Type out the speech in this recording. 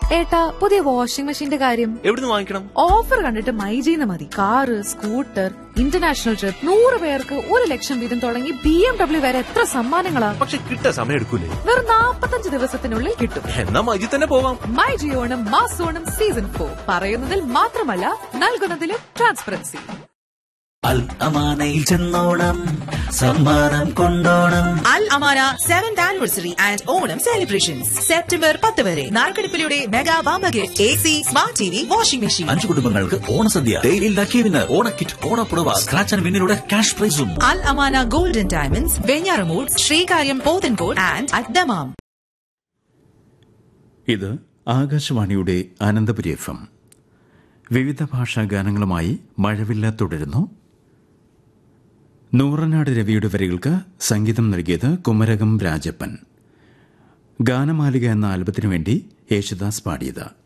ഏട്ടാ പുതിയ വാഷിംഗ് മെഷീന്റെ കാര്യം എവിടുന്ന് വാങ്ങിക്കണം ഓഫർ കണ്ടിട്ട് മൈജീന്ന് മതി കാറ് സ്കൂട്ടർ ഇന്റർനാഷണൽ ട്രിപ്പ് നൂറ് പേർക്ക് ഒരു ലക്ഷം വീതം തുടങ്ങി ബി എം ഡബ്ല്യു വരെ എത്ര സമ്മാനങ്ങളാ പക്ഷെ കിട്ടാൻ സമയം എടുക്കൂലേ വെറും നാപ്പത്തഞ്ച് ദിവസത്തിനുള്ളിൽ കിട്ടും എന്നാ മജി തന്നെ പോവാം മൈ ജിയോണം മാസോണം സീസൺ ഫോർ പറയുന്നതിൽ മാത്രമല്ല നൽകുന്നതിലും ട്രാൻസ്പെറൻസി അൽ അമാനയിൽ ചെന്നോണം സമ്മാനം കൊണ്ടോണം Al Amana seventh anniversary and Onam celebrations September പത്ത് വരെ നാർക്കടിപ്പിലൂടെ മെഗാ വാമ്പ gift A C smart T V washing machine അഞ്ചു കുടുംബങ്ങൾക്ക് ഓണസദ്യ ഡെയിലി ലക്കി വിന്ന് ഓണക്കിറ്റ് ഓണപ്പുടവ സ്ക്രാച്ച് ആൻഡ് വിന്നിലൂടെ ക്യാഷ് പ്രൈസും Al Amana golden diamonds Venjaramoodu Sreekaryam Pothencode and Ad Dammam ഇത് ആകാശവാണിയുടെ അനന്തപുരി എഫ് എം വിവിധ ഭാഷാ ഗാനങ്ങളുമായി മഴവില്ല തുടരുന്നു നൂറനാട് രവിയുടെ വരികൾക്ക് സംഗീതം നൽകിയത് കുമരകം രാജപ്പൻ ഗാനമാലിക എന്ന ആൽബത്തിനു വേണ്ടി യേശുദാസ് പാടിയത്